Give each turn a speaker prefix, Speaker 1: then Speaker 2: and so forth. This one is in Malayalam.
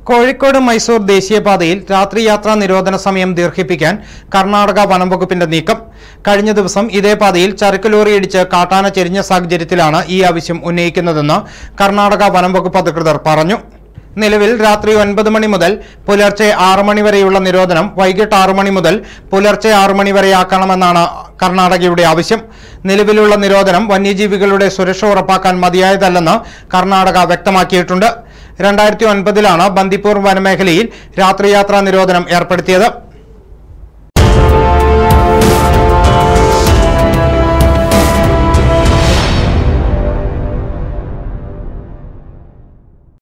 Speaker 1: കോഴിക്കോട് മൈസൂർ ദേശീയപാതയിൽ രാത്രിയാത്രാ നിരോധന സമയം ദീർഘിപ്പിക്കാൻ കർണാടക വനം വകുപ്പിന്റെ നീക്കം കഴിഞ്ഞ ദിവസം ഇതേ പാതയിൽ ചരക്ക് ലോറി ഇടിച്ച് കാട്ടാന ചെരിഞ്ഞ സാഹചര്യത്തിലാണ് ഈ ആവശ്യം ഉന്നയിക്കുന്നതെന്ന് കർണാടക വനം വകുപ്പ് അധികൃതർ പറഞ്ഞു നിലവിൽ രാത്രി ഒൻപത് മണി മുതൽ പുലർച്ചെ ആറ് മണി വരെയുള്ള നിരോധനം വൈകിട്ട് ആറ് മണി മുതൽ പുലർച്ചെ ആറ് മണി വരെയാക്കണമെന്നാണ് കർണാടകയുടെ ആവശ്യം നിലവിലുള്ള നിരോധനം വന്യജീവികളുടെ സുരക്ഷ ഉറപ്പാക്കാൻ മതിയായതല്ലെന്ന് കർണാടക വ്യക്തമാക്കിയിട്ടുണ്ട് രണ്ടായിരത്തി ഒൻപതിലാണ് ബന്ദിപ്പൂർ വനമേഖലയിൽ രാത്രിയാത്രാ നിരോധനം ഏർപ്പെടുത്തിയത്